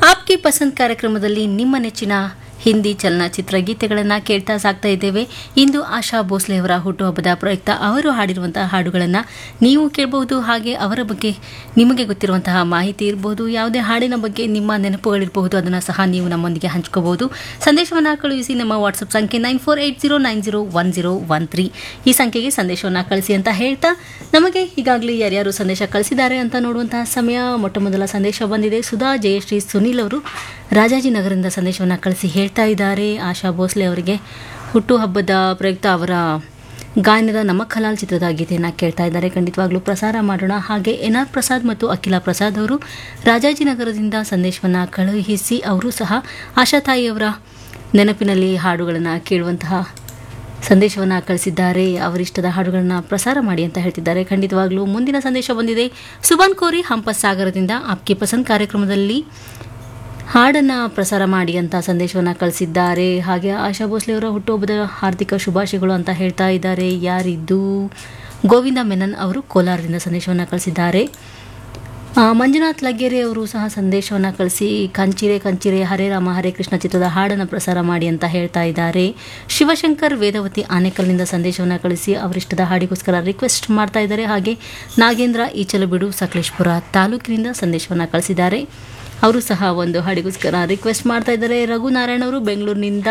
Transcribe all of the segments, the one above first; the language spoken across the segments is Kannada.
ಆಪ್ಗೆ ಪಸಂದ್ ಕಾರ್ಯಕ್ರಮದಲ್ಲಿ ನಿಮ್ಮ ನೆಚ್ಚಿನ ಹಿಂದಿ ಚಲನಚಿತ್ರ ಗೀತೆಗಳನ್ನು ಕೇಳ್ತಾ ಸಾಕ್ತಾ ಇದ್ದೇವೆ ಇಂದು ಆಶಾ ಭೋಸ್ಲೆ ಅವರ ಹುಟ್ಟುಹಬ್ಬದ ಪ್ರಯುಕ್ತ ಅವರು ಹಾಡಿರುವಂತಹ ಹಾಡುಗಳನ್ನು ನೀವು ಕೇಳಬಹುದು ಹಾಗೆ ಅವರ ಬಗ್ಗೆ ನಿಮಗೆ ಗೊತ್ತಿರುವಂತಹ ಮಾಹಿತಿ ಇರಬಹುದು ಯಾವುದೇ ಹಾಡಿನ ಬಗ್ಗೆ ನಿಮ್ಮ ನೆನಪುಗಳಿರಬಹುದು ಅದನ್ನು ಸಹ ನೀವು ನಮ್ಮೊಂದಿಗೆ ಹಂಚ್ಕೋಬಹುದು ಸಂದೇಶವನ್ನು ಕಳುಹಿಸಿ ನಮ್ಮ ವಾಟ್ಸಪ್ ಸಂಖ್ಯೆ nine four eight zero nine zero one zero one three ಈ ಸಂಖ್ಯೆಗೆ ಸಂದೇಶವನ್ನು ಕಳಿಸಿ ಅಂತ ಹೇಳ್ತಾ ನಮಗೆ ಈಗಾಗಲೇ ಯಾರ್ಯಾರು ಸಂದೇಶ ಕಳಿಸಿದ್ದಾರೆ ಅಂತ ನೋಡುವಂತಹ ಸಮಯ ಮೊಟ್ಟ ಮೊದಲ ಸಂದೇಶ ಬಂದಿದೆ ಸುಧಾ ಜಯಶ್ರೀ ಸುನೀಲ್ ಅವರು ರಾಜಾಜಿನಗರದಿಂದ ಸಂದೇಶವನ್ನು ಕಳಿಸಿ ಹೇಳ್ತಾ ಇದ್ದಾರೆ ಆಶಾ ಭೋಸ್ಲೆ ಅವರಿಗೆ ಹುಟ್ಟುಹಬ್ಬದ ಪ್ರಯುಕ್ತ ಅವರ ಗಾಯನದ ನಮಕ್ ಹಲಾಲ್ ಚಿತ್ರದ ಗೀತೆಯನ್ನು ಕೇಳ್ತಾ ಇದ್ದಾರೆ ಖಂಡಿತವಾಗ್ಲೂ ಪ್ರಸಾರ ಮಾಡೋಣ ಹಾಗೆ ಎನ್ ಆರ್ ಪ್ರಸಾದ್ ಮತ್ತು ಅಖಿಲ ಪ್ರಸಾದ್ ಅವರು ರಾಜಾಜಿನಗರದಿಂದ ಸಂದೇಶವನ್ನು ಕಳುಹಿಸಿ ಅವರು ಸಹ ಆಶಾ ತಾಯಿಯವರ ನೆನಪಿನಲ್ಲಿ ಹಾಡುಗಳನ್ನು ಕೇಳುವಂತಹ ಸಂದೇಶವನ್ನು ಕಳಿಸಿದ್ದಾರೆ ಅವರಿಷ್ಟದ ಹಾಡುಗಳನ್ನು ಪ್ರಸಾರ ಮಾಡಿ ಅಂತ ಹೇಳ್ತಿದ್ದಾರೆ ಖಂಡಿತವಾಗ್ಲೂ ಮುಂದಿನ ಸಂದೇಶ ಬಂದಿದೆ ಸುಬಾನ್ ಕೋರಿ ಹಂಪಸ್ ಸಾಗರದಿಂದ ಆಪ್ಗೆ ಪಸಂದ್ ಕಾರ್ಯಕ್ರಮದಲ್ಲಿ ಹಾಡನ್ನು ಪ್ರಸಾರ ಮಾಡಿ ಅಂತ ಸಂದೇಶವನ್ನು ಕಳಿಸಿದ್ದಾರೆ ಹಾಗೆ ಆಶಾ ಭೋಸ್ಲೆ ಅವರ ಹುಟ್ಟುಹಬ್ಬದ ಹಾರ್ದಿಕ ಶುಭಾಶಯಗಳು ಅಂತ ಹೇಳ್ತಾ ಇದ್ದಾರೆ ಯಾರಿದ್ದು ಗೋವಿಂದ ಮೆನನ್ ಅವರು ಕೋಲಾರದಿಂದ ಸಂದೇಶವನ್ನು ಕಳಿಸಿದ್ದಾರೆ ಆ, ಮಂಜುನಾಥ್ ಲಗ್ಗೆರೆ ಅವರು ಸಹ ಸಂದೇಶವನ್ನು ಕಳಿಸಿ ಕಂಚಿರೆ ಕಂಚಿರೆ ಹರೇ ರಾಮ ಹರೇ ಕೃಷ್ಣ ಚಿತ್ರದ ಹಾಡನ್ನು ಪ್ರಸಾರ ಮಾಡಿ ಅಂತ ಹೇಳ್ತಾ ಇದ್ದಾರೆ ಶಿವಶಂಕರ್ ವೇದವತಿ ಆನೇಕಲ್ನಿಂದ ಸಂದೇಶವನ್ನು ಕಳಿಸಿ ಅವರಿಷ್ಟದ ಹಾಡಿಗೋಸ್ಕರ ರಿಕ್ವೆಸ್ಟ್ ಮಾಡ್ತಾ ಇದ್ದಾರೆ ಹಾಗೆ ನಾಗೇಂದ್ರ ಈಚಲಬೀಡು ಸಕಲೇಶ್ಪುರ ತಾಲೂಕಿನಿಂದ ಸಂದೇಶವನ್ನು ಕಳಿಸಿದ್ದಾರೆ ಅವರು ಸಹ ಒಂದು ಹಾಡಿಗೋಸ್ಕರ ರಿಕ್ವೆಸ್ಟ್ ಮಾಡ್ತಾ ಇದ್ದಾರೆ ರಘುನಾರಾಯಣ ಅವರು ಬೆಂಗಳೂರಿನಿಂದ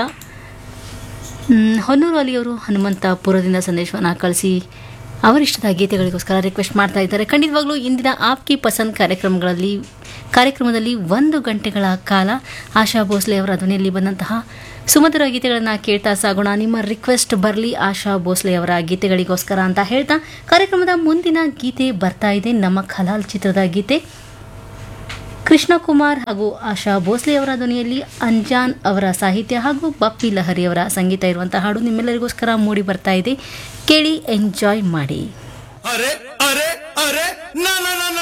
ಮ್, ಹೊನ್ನೂರು ಅಲಿಯವರು ಹನುಮಂತಪುರದಿಂದ ಸಂದೇಶವನ್ನು ಕಳಿಸಿ ಅವರಿಷ್ಟದ ಗೀತೆಗಳಿಗೋಸ್ಕರ ರಿಕ್ವೆಸ್ಟ್ ಮಾಡ್ತಾ ಇದ್ದಾರೆ ಖಂಡಿತವಾಗ್ಲೂ ಇಂದಿನ ಆಪ್ಕಿ ಪಸಂದ್ ಕಾರ್ಯಕ್ರಮಗಳಲ್ಲಿ ಕಾರ್ಯಕ್ರಮದಲ್ಲಿ ಒಂದು ಗಂಟೆಗಳ ಕಾಲ ಆಶಾ ಭೋಸ್ಲೆ ಅವರ ಧ್ವನಿಯಲ್ಲಿ ಬಂದಂತಹ ಸುಮಧುರ ಗೀತೆಗಳನ್ನು ಕೇಳ್ತಾ ಸಾಗೋಣ ನಿಮ್ಮ ರಿಕ್ವೆಸ್ಟ್ ಬರಲಿ ಆಶಾ ಭೋಸ್ಲೆ ಅವರ ಗೀತೆಗಳಿಗೋಸ್ಕರ ಅಂತ ಹೇಳ್ತಾ ಕಾರ್ಯಕ್ರಮದ ಮುಂದಿನ ಗೀತೆ ಬರ್ತಾ ಇದೆ ನಮ್ಮ ಖಲಾಲ್ ಚಿತ್ರದ ಗೀತೆ ಕೃಷ್ಣ ಕುಮಾರ್ ಹಾಗೂ ಆಶಾ ಭೋಸ್ಲೆ ಅವರ ಧ್ವನಿಯಲ್ಲಿ ಅಂಜಾನ್ ಅವರ ಸಾಹಿತ್ಯ ಹಾಗೂ ಬಪ್ಪಿ ಲಹರಿ ಅವರ ಸಂಗೀತ ಇರುವಂತಹ ಹಾಡು ನಿಮ್ಮೆಲ್ಲರಿಗೋಸ್ಕರ ಮೂಡಿ ಬರ್ತಾ ಇದೆ ಕೇಳಿ ಎಂಜಾಯ್ ಮಾಡಿ ಅರೆ ಅರೆ ಅರೆ ನಾ ನಾ ನಾ